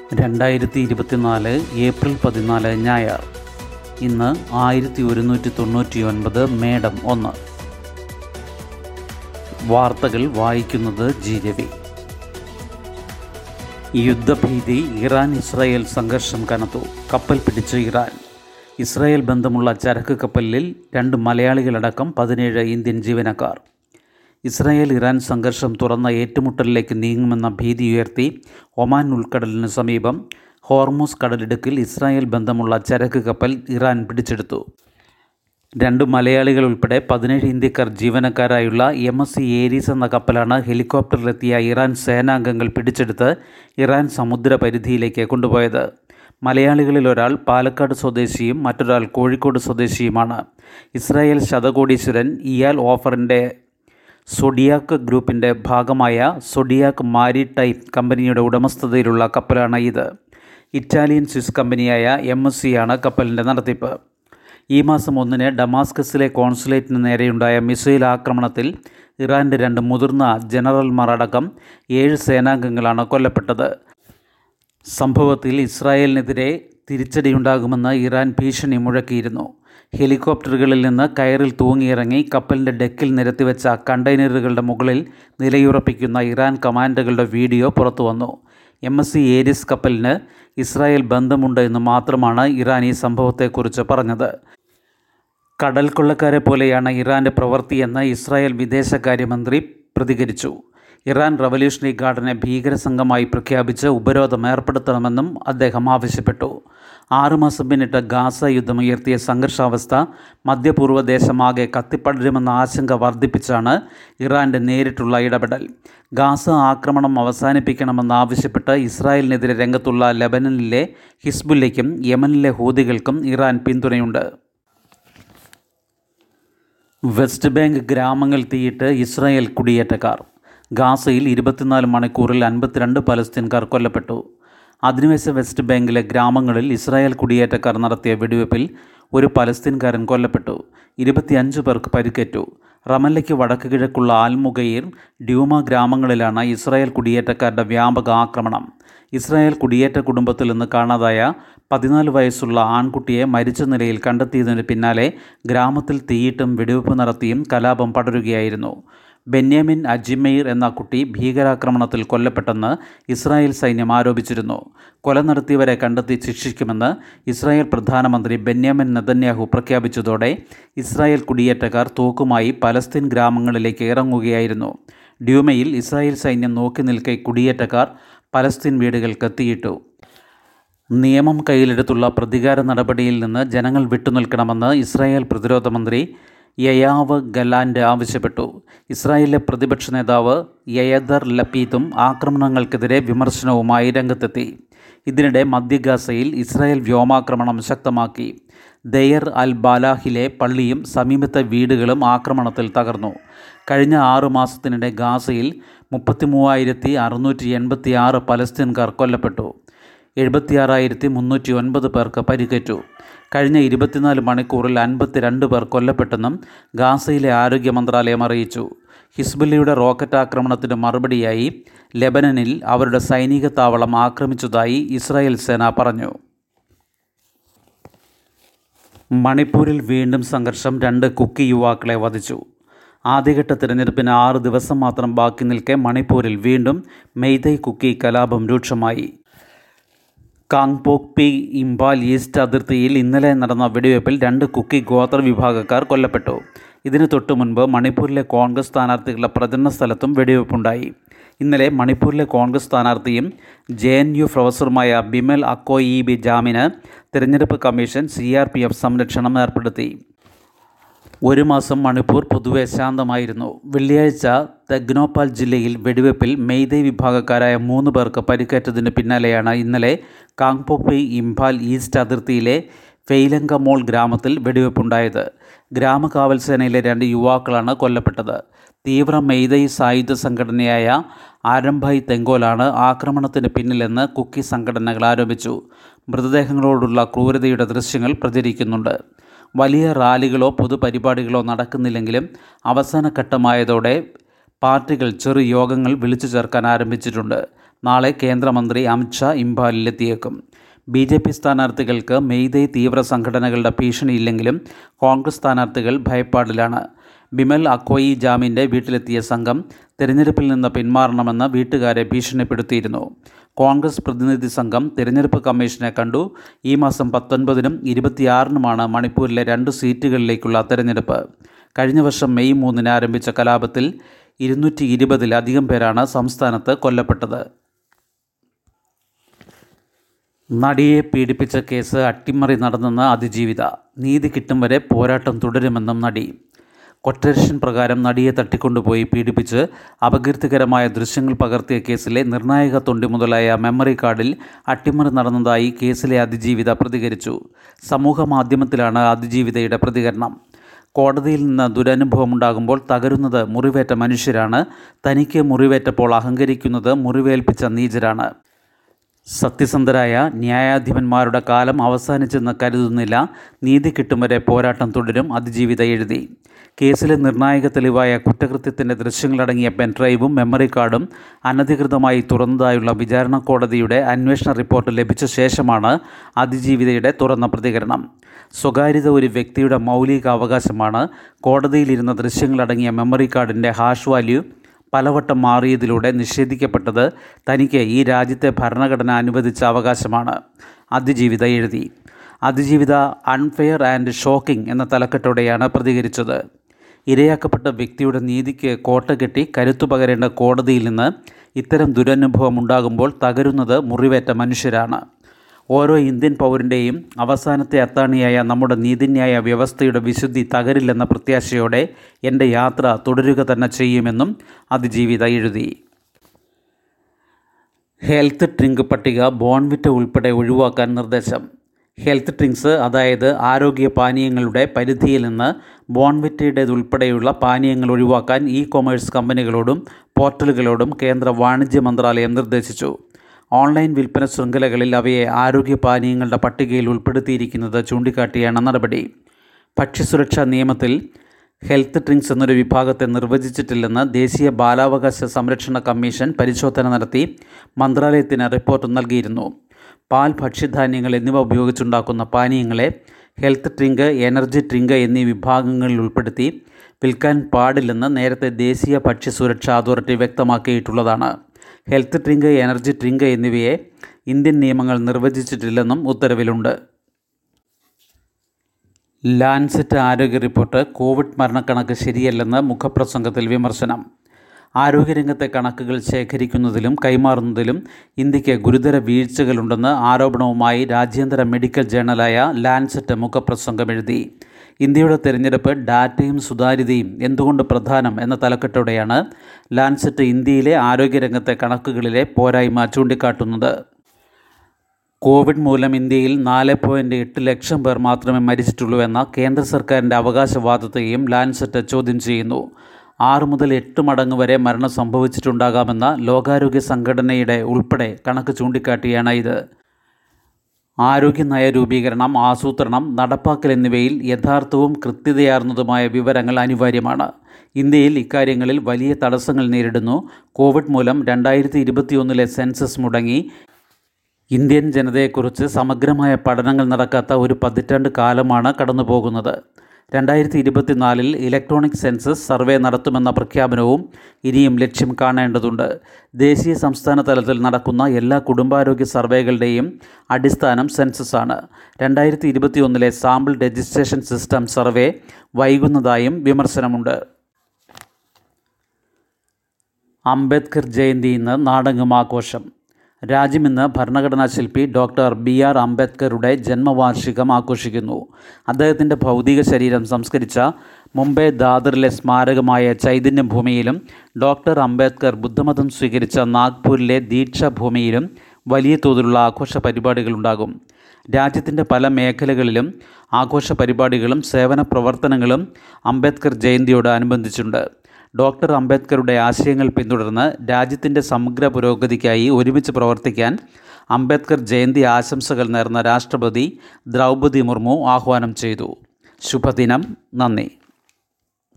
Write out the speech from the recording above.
രണ്ടായിരത്തി ഇരുപത്തിനാല് ഏപ്രിൽ പതിനാല് ഞായർ ഇന്ന് ആയിരത്തി ഒരുന്നൂറ്റി തൊണ്ണൂറ്റി ഒൻപത് മേഡം ഒന്ന് വാർത്തകൾ വായിക്കുന്നത് ജി രവി യുദ്ധഭീതി ഇറാൻ ഇസ്രായേൽ സംഘർഷം കനത്തു കപ്പൽ പിടിച്ച് ഇറാൻ ഇസ്രായേൽ ബന്ധമുള്ള ചരക്ക് കപ്പലിൽ രണ്ട് മലയാളികളടക്കം പതിനേഴ് ഇന്ത്യൻ ജീവനക്കാർ ഇസ്രായേൽ ഇറാൻ സംഘർഷം തുറന്ന ഏറ്റുമുട്ടലിലേക്ക് നീങ്ങുമെന്ന ഭീതി ഉയർത്തി ഒമാൻ ഉൾക്കടലിന് സമീപം ഹോർമൂസ് കടലിടുക്കിൽ ഇസ്രായേൽ ബന്ധമുള്ള ചരക്ക് കപ്പൽ ഇറാൻ പിടിച്ചെടുത്തു രണ്ട് മലയാളികൾ ഉൾപ്പെടെ പതിനേഴ് ഇന്ത്യക്കാർ ജീവനക്കാരായുള്ള എം എസ് സി ഏരീസ് എന്ന കപ്പലാണ് ഹെലികോപ്റ്ററിലെത്തിയ ഇറാൻ സേനാംഗങ്ങൾ പിടിച്ചെടുത്ത് ഇറാൻ സമുദ്ര പരിധിയിലേക്ക് കൊണ്ടുപോയത് മലയാളികളിൽ ഒരാൾ പാലക്കാട് സ്വദേശിയും മറ്റൊരാൾ കോഴിക്കോട് സ്വദേശിയുമാണ് ഇസ്രായേൽ ശതകോടീശ്വരൻ ഇയാൽ ഓഫറിൻ്റെ സൊഡിയാക്ക് ഗ്രൂപ്പിൻ്റെ ഭാഗമായ സൊഡിയാക്ക് മാരിടൈം കമ്പനിയുടെ ഉടമസ്ഥതയിലുള്ള കപ്പലാണ് ഇത് ഇറ്റാലിയൻ സ്വിസ് കമ്പനിയായ എം എസ് സിയാണ് കപ്പലിൻ്റെ നടത്തിപ്പ് ഈ മാസം ഒന്നിന് ഡമാസ്കസിലെ കോൺസുലേറ്റിന് നേരെയുണ്ടായ മിസൈൽ ആക്രമണത്തിൽ ഇറാൻ്റെ രണ്ട് മുതിർന്ന ജനറൽമാർ അടക്കം ഏഴ് സേനാംഗങ്ങളാണ് കൊല്ലപ്പെട്ടത് സംഭവത്തിൽ ഇസ്രായേലിനെതിരെ തിരിച്ചടിയുണ്ടാകുമെന്ന് ഇറാൻ ഭീഷണി മുഴക്കിയിരുന്നു ഹെലികോപ്റ്ററുകളിൽ നിന്ന് കയറിൽ തൂങ്ങിയിറങ്ങി കപ്പലിൻ്റെ ഡെക്കിൽ നിരത്തിവെച്ച കണ്ടെയ്നറുകളുടെ മുകളിൽ നിലയുറപ്പിക്കുന്ന ഇറാൻ കമാൻഡോകളുടെ വീഡിയോ പുറത്തു വന്നു എം എസ് സി ഏരിസ് കപ്പലിന് ഇസ്രായേൽ ബന്ധമുണ്ട് എന്ന് മാത്രമാണ് ഇറാൻ ഈ സംഭവത്തെക്കുറിച്ച് പറഞ്ഞത് കടൽ കൊള്ളക്കാരെ പോലെയാണ് ഇറാൻ്റെ പ്രവൃത്തിയെന്ന് ഇസ്രായേൽ വിദേശകാര്യമന്ത്രി പ്രതികരിച്ചു ഇറാൻ റവല്യൂഷണറി ഗാർഡിനെ ഭീകരസംഘമായി പ്രഖ്യാപിച്ച് ഉപരോധം ഏർപ്പെടുത്തണമെന്നും അദ്ദേഹം ആവശ്യപ്പെട്ടു ആറുമാസം പിന്നിട്ട് ഗാസ യുദ്ധം ഉയർത്തിയ സംഘർഷാവസ്ഥ മധ്യപൂർവ്വ ദേശമാകെ കത്തിപ്പടരുമെന്ന ആശങ്ക വർദ്ധിപ്പിച്ചാണ് ഇറാൻ്റെ നേരിട്ടുള്ള ഇടപെടൽ ഗാസ ആക്രമണം അവസാനിപ്പിക്കണമെന്നാവശ്യപ്പെട്ട് ഇസ്രായേലിനെതിരെ രംഗത്തുള്ള ലെബനനിലെ ഹിസ്ബുല്ലയ്ക്കും യമനിലെ ഹൂതികൾക്കും ഇറാൻ പിന്തുണയുണ്ട് വെസ്റ്റ് ബാങ്ക് ഗ്രാമങ്ങൾ തീയിട്ട് ഇസ്രായേൽ കുടിയേറ്റക്കാർ ഗാസയിൽ ഇരുപത്തിനാല് മണിക്കൂറിൽ അൻപത്തിരണ്ട് പലസ്തീൻകാർ കൊല്ലപ്പെട്ടു അധിനിവേശ വെസ്റ്റ് ബാങ്കിലെ ഗ്രാമങ്ങളിൽ ഇസ്രായേൽ കുടിയേറ്റക്കാർ നടത്തിയ വെടിവെപ്പിൽ ഒരു പലസ്തീൻകാരൻ കൊല്ലപ്പെട്ടു ഇരുപത്തിയഞ്ച് പേർക്ക് പരിക്കേറ്റു റമല്ലയ്ക്ക് വടക്ക് കിഴക്കുള്ള ആൽമുഗയിർ ഡ്യൂമ ഗ്രാമങ്ങളിലാണ് ഇസ്രായേൽ കുടിയേറ്റക്കാരുടെ വ്യാപക ആക്രമണം ഇസ്രായേൽ കുടിയേറ്റ കുടുംബത്തിൽ നിന്ന് കാണാതായ പതിനാല് വയസ്സുള്ള ആൺകുട്ടിയെ മരിച്ച നിലയിൽ കണ്ടെത്തിയതിന് പിന്നാലെ ഗ്രാമത്തിൽ തീയിട്ടും വെടിവെപ്പ് നടത്തിയും കലാപം പടരുകയായിരുന്നു ബെന്യാമിൻ അജിമെയ്ർ എന്ന കുട്ടി ഭീകരാക്രമണത്തിൽ കൊല്ലപ്പെട്ടെന്ന് ഇസ്രായേൽ സൈന്യം ആരോപിച്ചിരുന്നു കൊല നടത്തിയവരെ കണ്ടെത്തി ശിക്ഷിക്കുമെന്ന് ഇസ്രായേൽ പ്രധാനമന്ത്രി ബെന്യാമിൻ നെതന്യാഹു പ്രഖ്യാപിച്ചതോടെ ഇസ്രായേൽ കുടിയേറ്റക്കാർ തോക്കുമായി പലസ്തീൻ ഗ്രാമങ്ങളിലേക്ക് ഇറങ്ങുകയായിരുന്നു ഡ്യൂമയിൽ ഇസ്രായേൽ സൈന്യം നോക്കി നിൽക്കെ കുടിയേറ്റക്കാർ പലസ്തീൻ വീടുകൾക്ക് തീയിട്ടു നിയമം കയ്യിലെടുത്തുള്ള പ്രതികാര നടപടിയിൽ നിന്ന് ജനങ്ങൾ വിട്ടുനിൽക്കണമെന്ന് ഇസ്രായേൽ പ്രതിരോധ മന്ത്രി യയാവ് ഗലാൻഡ് ആവശ്യപ്പെട്ടു ഇസ്രായേലിലെ പ്രതിപക്ഷ നേതാവ് യയദർ ലപ്പീത്തും ആക്രമണങ്ങൾക്കെതിരെ വിമർശനവുമായി രംഗത്തെത്തി ഇതിനിടെ മധ്യ ഗാസയിൽ ഇസ്രായേൽ വ്യോമാക്രമണം ശക്തമാക്കി ദയർ അൽ ബാലാഹിലെ പള്ളിയും സമീപത്തെ വീടുകളും ആക്രമണത്തിൽ തകർന്നു കഴിഞ്ഞ ആറു മാസത്തിനിടെ ഗാസയിൽ മുപ്പത്തി മൂവായിരത്തി അറുന്നൂറ്റി എൺപത്തി ആറ് പലസ്തീൻകാർ കൊല്ലപ്പെട്ടു എഴുപത്തിയാറായിരത്തി മുന്നൂറ്റി ഒൻപത് പേർക്ക് പരിക്കേറ്റു കഴിഞ്ഞ ഇരുപത്തിനാല് മണിക്കൂറിൽ അൻപത്തിരണ്ട് പേർ കൊല്ലപ്പെട്ടെന്നും ഗാസയിലെ ആരോഗ്യ മന്ത്രാലയം അറിയിച്ചു ഹിസ്ബുല്ലയുടെ റോക്കറ്റ് ആക്രമണത്തിന് മറുപടിയായി ലെബനനിൽ അവരുടെ സൈനിക താവളം ആക്രമിച്ചതായി ഇസ്രായേൽ സേന പറഞ്ഞു മണിപ്പൂരിൽ വീണ്ടും സംഘർഷം രണ്ട് കുക്കി യുവാക്കളെ വധിച്ചു ആദ്യഘട്ട തിരഞ്ഞെടുപ്പിന് ആറ് ദിവസം മാത്രം ബാക്കി നിൽക്കെ മണിപ്പൂരിൽ വീണ്ടും മെയ്തൈ കുക്കി കലാപം രൂക്ഷമായി കാങ്പോക് പി ഇംപാൽ ഈസ്റ്റ് അതിർത്തിയിൽ ഇന്നലെ നടന്ന വെടിവയ്പിൽ രണ്ട് കുക്കി ഗോത്ര വിഭാഗക്കാർ കൊല്ലപ്പെട്ടു ഇതിനു തൊട്ടു മുൻപ് മണിപ്പൂരിലെ കോൺഗ്രസ് സ്ഥാനാർത്ഥികളുടെ പ്രചരണ സ്ഥലത്തും വെടിവയ്പുണ്ടായി ഇന്നലെ മണിപ്പൂരിലെ കോൺഗ്രസ് സ്ഥാനാർത്ഥിയും ജെ എൻ യു പ്രൊഫസറുമായ ബിമൽ അക്കോയി ബി ജാമിന് തിരഞ്ഞെടുപ്പ് commission C R P F സംരക്ഷണം ഏർപ്പെടുത്തി ഒരു മാസം മണിപ്പൂർ പൊതുവെ ശാന്തമായിരുന്നു വെള്ളിയാഴ്ച തെഗ്നോപാൽ ജില്ലയിൽ വെടിവെപ്പിൽ മെയ്തൈ വിഭാഗക്കാരായ മൂന്ന് പേർക്ക് പരിക്കേറ്റതിന് പിന്നാലെയാണ് ഇന്നലെ കാങ്പോപ്പി ഇംഫാൽ ഈസ്റ്റ് അതിർത്തിയിലെ ഫെയ്ലങ്ക മോൾ ഗ്രാമത്തിൽ വെടിവെപ്പുണ്ടായത് ഗ്രാമകാവൽ സേനയിലെ രണ്ട് യുവാക്കളാണ് കൊല്ലപ്പെട്ടത് തീവ്ര മെയ്തൈ സായുധ സംഘടനയായ ആരംഭായ് തെങ്കോലാണ് ആക്രമണത്തിന് പിന്നിലെന്ന് കുക്കി സംഘടനകൾ ആരോപിച്ചു മൃതദേഹങ്ങളോടുള്ള ക്രൂരതയുടെ ദൃശ്യങ്ങൾ പ്രചരിക്കുന്നുണ്ട് വലിയ റാലികളോ പൊതുപരിപാടികളോ നടക്കുന്നില്ലെങ്കിലും അവസാന ഘട്ടമായതോടെ പാർട്ടികൾ ചെറു യോഗങ്ങൾ വിളിച്ചു ചേർക്കാൻ ആരംഭിച്ചിട്ടുണ്ട് നാളെ കേന്ദ്രമന്ത്രി അമിത്ഷാ ഇംഫാലിലെത്തിയേക്കും ബി ജെ പി സ്ഥാനാർത്ഥികൾക്ക് മെയ്തേ തീവ്ര സംഘടനകളുടെ ഭീഷണിയില്ലെങ്കിലും കോൺഗ്രസ് സ്ഥാനാർത്ഥികൾ ഭയപ്പാടിലാണ് ബിമൽ അക്കോയി ജാമിൻ്റെ വീട്ടിലെത്തിയ സംഘം തിരഞ്ഞെടുപ്പിൽ നിന്ന് പിന്മാറണമെന്ന് വീട്ടുകാരെ ഭീഷണിപ്പെടുത്തിയിരുന്നു കോൺഗ്രസ് പ്രതിനിധി സംഘം തിരഞ്ഞെടുപ്പ് കമ്മീഷനെ കണ്ടു ഈ മാസം പത്തൊൻപതിനും ഇരുപത്തിയാറിനുമാണ് മണിപ്പൂരിലെ രണ്ട് സീറ്റുകളിലേക്കുള്ള തെരഞ്ഞെടുപ്പ് കഴിഞ്ഞ വർഷം മെയ് മൂന്നിന് ആരംഭിച്ച കലാപത്തിൽ ഇരുന്നൂറ്റി ഇരുപതിലധികം പേരാണ് സംസ്ഥാനത്ത് കൊല്ലപ്പെട്ടത് നടിയെ പീഡിപ്പിച്ച കേസ് അട്ടിമറി നടന്നെന്ന് അതിജീവിത നീതി കിട്ടും വരെ പോരാട്ടം തുടരുമെന്നും നടി കൊട്ടേഷൻ പ്രകാരം നടിയെ തട്ടിക്കൊണ്ടുപോയി പീഡിപ്പിച്ച് അപകീർത്തികരമായ ദൃശ്യങ്ങൾ പകർത്തിയ കേസിലെ നിർണായക തൊണ്ടി മുതലായ മെമ്മറി കാർഡിൽ അട്ടിമറി നടന്നതായി കേസിലെ അതിജീവിത പ്രതികരിച്ചു സമൂഹ മാധ്യമത്തിലാണ് അതിജീവിതയുടെ പ്രതികരണം കോടതിയിൽ നിന്ന് ദുരനുഭവമുണ്ടാകുമ്പോൾ തകരുന്നത് മുറിവേറ്റ മനുഷ്യരാണ് തനിക്ക് മുറിവേറ്റപ്പോൾ അഹങ്കരിക്കുന്നത് മുറിവേൽപ്പിച്ച നീചരാണ് സത്യസന്ധരായ ന്യായാധിപന്മാരുടെ കാലം അവസാനിച്ചെന്ന് കരുതുന്നില്ല നീതി കിട്ടും വരെ പോരാട്ടം തുടരും അതിജീവിത എഴുതി കേസിലെ നിർണായക തെളിവായ കുറ്റകൃത്യത്തിൻ്റെ ദൃശ്യങ്ങളടങ്ങിയ പെൻഡ്രൈവും മെമ്മറി കാർഡും അനധികൃതമായി തുറന്നതായുള്ള വിചാരണ കോടതിയുടെ അന്വേഷണ റിപ്പോർട്ട് ലഭിച്ച ശേഷമാണ് അതിജീവിതയുടെ തുറന്ന പ്രതികരണം സ്വകാര്യത ഒരു വ്യക്തിയുടെ മൗലിക അവകാശമാണ് കോടതിയിലിരുന്ന ദൃശ്യങ്ങളടങ്ങിയ മെമ്മറി കാർഡിൻ്റെ ഹാഷ് വാല്യൂ പലവട്ടം മാറിയതിലൂടെ നിഷേധിക്കപ്പെട്ടത് തനിക്ക് ഈ രാജ്യത്തെ ഭരണഘടന അനുവദിച്ച അവകാശമാണ് അതിജീവിത എഴുതി അതിജീവിത അൺഫെയർ ആൻഡ് ഷോക്കിംഗ് എന്ന തലക്കെട്ടോടെയാണ് പ്രതികരിച്ചത് ഇരയാക്കപ്പെട്ട വ്യക്തിയുടെ നീതിക്ക് കോട്ട കെട്ടി കരുത്തു പകരേണ്ട കോടതിയിൽ നിന്ന് ഇത്തരം ദുരനുഭവം ഉണ്ടാകുമ്പോൾ തകരുന്നത് മുറിവേറ്റ മനുഷ്യരാണ് ഓരോ ഇന്ത്യൻ പൗരൻ്റെയും അവസാനത്തെ അത്താണിയായ നമ്മുടെ നീതിന്യായ വ്യവസ്ഥയുടെ വിശുദ്ധി തകരില്ലെന്ന പ്രത്യാശയോടെ എൻ്റെ യാത്ര തുടരുക തന്നെ ചെയ്യുമെന്നും അതിജീവിത എഴുതി ഹെൽത്ത് ഡ്രിങ്ക് പട്ടിക ബോൺവിറ്റ ഉൾപ്പെടെ ഒഴിവാക്കാൻ നിർദ്ദേശം ഹെൽത്ത് ഡ്രിങ്ക്സ് അതായത് ആരോഗ്യ പാനീയങ്ങളുടെ പരിധിയിൽ നിന്ന് ബോൺവിറ്റയുടേതുൾപ്പെടെയുള്ള പാനീയങ്ങൾ ഒഴിവാക്കാൻ ഇ കൊമേഴ്സ് കമ്പനികളോടും പോർട്ടലുകളോടും കേന്ദ്ര വാണിജ്യ മന്ത്രാലയം നിർദ്ദേശിച്ചു ഓൺലൈൻ വിൽപ്പന ശൃംഖലകളിൽ അവയെ ആരോഗ്യ പാനീയങ്ങളുടെ പട്ടികയിൽ ഉൾപ്പെടുത്തിയിരിക്കുന്നത് ചൂണ്ടിക്കാട്ടിയാണ് നടപടി ഭക്ഷ്യസുരക്ഷാ നിയമത്തിൽ ഹെൽത്ത് ഡ്രിങ്ക്സ് എന്നൊരു വിഭാഗത്തെ നിർവചിച്ചിട്ടില്ലെന്ന് ദേശീയ ബാലാവകാശ സംരക്ഷണ കമ്മീഷൻ പരിശോധന നടത്തി മന്ത്രാലയത്തിന് റിപ്പോർട്ട് നൽകിയിരുന്നു പാൽ ഭക്ഷ്യധാന്യങ്ങൾ എന്നിവ ഉപയോഗിച്ചുണ്ടാക്കുന്ന പാനീയങ്ങളെ ഹെൽത്ത് ഡ്രിങ്ക് എനർജി ഡ്രിങ്ക് എന്നീ വിഭാഗങ്ങളിൽ ഉൾപ്പെടുത്തി വിൽക്കാൻ പാടില്ലെന്ന് നേരത്തെ ദേശീയ ഭക്ഷ്യസുരക്ഷാ അതോറിറ്റി വ്യക്തമാക്കിയിട്ടുള്ളതാണ് ഹെൽത്ത് ഡ്രിങ്ക് എനർജി ഡ്രിങ്ക് എന്നിവയെ ഇന്ത്യൻ നിയമങ്ങൾ നിർവചിച്ചിട്ടില്ലെന്നും ഉത്തരവിലുണ്ട് ലാൻസെറ്റ് ആരോഗ്യ റിപ്പോർട്ട് കോവിഡ് മരണക്കണക്ക് ശരിയല്ലെന്ന് മുഖപ്രസംഗത്തിൽ വിമർശനം ആരോഗ്യരംഗത്തെ കണക്കുകൾ ശേഖരിക്കുന്നതിലും കൈമാറുന്നതിലും ഇന്ത്യക്ക് ഗുരുതര വീഴ്ചകളുണ്ടെന്ന് ആരോപണവുമായി രാജ്യാന്തര മെഡിക്കൽ ജേണലായ ലാൻസെറ്റ് മുഖപ്രസംഗം എഴുതി ഇന്ത്യയുടെ തിരഞ്ഞെടുപ്പ് ഡാറ്റയും സുതാര്യതയും എന്തുകൊണ്ട് പ്രധാനം എന്ന തലക്കെട്ടോടെയാണ് ലാൻസെറ്റ് ഇന്ത്യയിലെ ആരോഗ്യരംഗത്തെ കണക്കുകളിലെ പോരായ്മ ചൂണ്ടിക്കാട്ടുന്നത് കോവിഡ് മൂലം ഇന്ത്യയിൽ നാല് പോയിൻറ്റ് എട്ട് ലക്ഷം പേർ മാത്രമേ മരിച്ചിട്ടുള്ളൂ എന്ന കേന്ദ്ര സർക്കാരിൻ്റെ അവകാശവാദത്തെയും ലാൻസെറ്റ് ചോദ്യം ചെയ്യുന്നു ആറ് മുതൽ എട്ട് മടങ്ങ് വരെ മരണം സംഭവിച്ചിട്ടുണ്ടാകാമെന്ന ലോകാരോഗ്യ സംഘടനയുടെ ഉൾപ്പെടെ കണക്ക് ചൂണ്ടിക്കാട്ടിയാണ് ഇത് ആരോഗ്യ നയ രൂപീകരണം ആസൂത്രണം നടപ്പാക്കൽ എന്നിവയിൽ യഥാർത്ഥവും കൃത്യതയാർന്നതുമായ വിവരങ്ങൾ അനിവാര്യമാണ് ഇന്ത്യയിൽ ഇക്കാര്യങ്ങളിൽ വലിയ തടസ്സങ്ങൾ നേരിടുന്നു കോവിഡ് മൂലം രണ്ടായിരത്തി ഇരുപത്തിയൊന്നിലെ സെൻസസ് മുടങ്ങി ഇന്ത്യൻ ജനതയെക്കുറിച്ച് സമഗ്രമായ പഠനങ്ങൾ നടക്കാത്ത ഒരു പതിറ്റാണ്ട് കാലമാണ് കടന്നുപോകുന്നത് രണ്ടായിരത്തി ഇരുപത്തിനാലിൽ ഇലക്ട്രോണിക് സെൻസസ് സർവേ നടത്തുമെന്ന പ്രഖ്യാപനവും ഇനിയും ലക്ഷ്യം കാണേണ്ടതുണ്ട് ദേശീയ സംസ്ഥാന തലത്തിൽ നടക്കുന്ന എല്ലാ കുടുംബാരോഗ്യ സർവേകളുടെയും അടിസ്ഥാനം സെൻസസാണ് രണ്ടായിരത്തി ഇരുപത്തിയൊന്നിലെ സാമ്പിൾ രജിസ്ട്രേഷൻ സിസ്റ്റം സർവേ വൈകുന്നതായും വിമർശനമുണ്ട് അംബേദ്കർ ജയന്തി ഇന്ന് നാടെങ്ങും ആഘോഷം രാജ്യമിന്ന് ഭരണഘടനാ ശില്പി ഡോക്ടർ ബി ആർ അംബേദ്കറുടെ ജന്മവാർഷികം ആഘോഷിക്കുന്നു അദ്ദേഹത്തിൻ്റെ ഭൗതിക ശരീരം സംസ്കരിച്ച മുംബൈ ദാദറിലെ സ്മാരകമായ ചൈതന്യ ഭൂമിയിലും ഡോക്ടർ അംബേദ്കർ ബുദ്ധമതം സ്വീകരിച്ച നാഗ്പൂരിലെ ദീക്ഷാഭൂമിയിലും വലിയ തോതിലുള്ള ആഘോഷ പരിപാടികളുണ്ടാകും രാജ്യത്തിൻ്റെ പല മേഖലകളിലും ആഘോഷ പരിപാടികളും സേവന പ്രവർത്തനങ്ങളും അംബേദ്കർ ജയന്തിയോട് അനുബന്ധിച്ചുണ്ട് ഡോക്ടർ അംബേദ്കറുടെ ആശയങ്ങൾ പിന്തുടർന്ന് രാജ്യത്തിൻ്റെ സമഗ്ര പുരോഗതിക്കായി ഒരുമിച്ച് പ്രവർത്തിക്കാൻ അംബേദ്കർ ജയന്തി ആശംസകൾ നേർന്ന രാഷ്ട്രപതി ദ്രൗപദി മുർമു ആഹ്വാനം ചെയ്തു ശുഭദിനം നന്ദി